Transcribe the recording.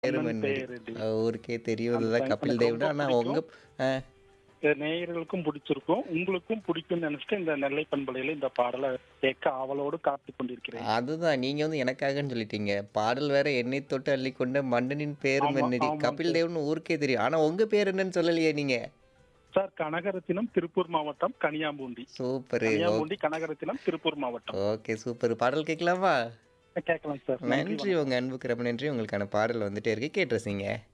பேரு அண்ணன் மன்னடி. பேரடி. அ ஊருக்கே தெரியும் அந்த இதுதான் song கபில் எனக்கு தேவ்னு. ரொம்ப ஆனா உங்க பிடிக்கும். ஆ இது நேயர்களுக்கும் பிடிச்சிருக்கும் உங்களுக்கும் பிடிக்கும்னு நினைச்சிட்டு இந்த நெல்லை பண்பலையில இந்த பாடலை கேட்க ஆவலோடு காத்து கொண்டிருக்கிறேன் அதுதான் நீங்க வந்து எனக்காகன்னு சொல்லிட்டீங்க. பாடல் வேற என்னை தொட்டு அள்ளிக்கொண்ட மன்னனின் பேரு ஆமா, மன்னடி. ஆமாம் கபில் சார். தேவ்னு ஊருக்கே தெரியும். ஆனா உங்க பேர் என்னன்னு சொல்லலையே நீங்க. சார் கனகரத்தினம் திருப்பூர் மாவட்டம் கனியாம்பூண்டி சூப்பர். கனியாம்பூண்டி கனகரத்தினம் திருப்பூர் மாவட்டம் ஓகே சூப்பர். பாடல் கேட்கலாமா? கேட்கலாம் சார் நன்றி உங்க அன்புக்கு ரொம்ப நன்றி. உங்களுக்கான பாடல் வந்துட்டே இருக்கு. கேட்டு ரசிங்க.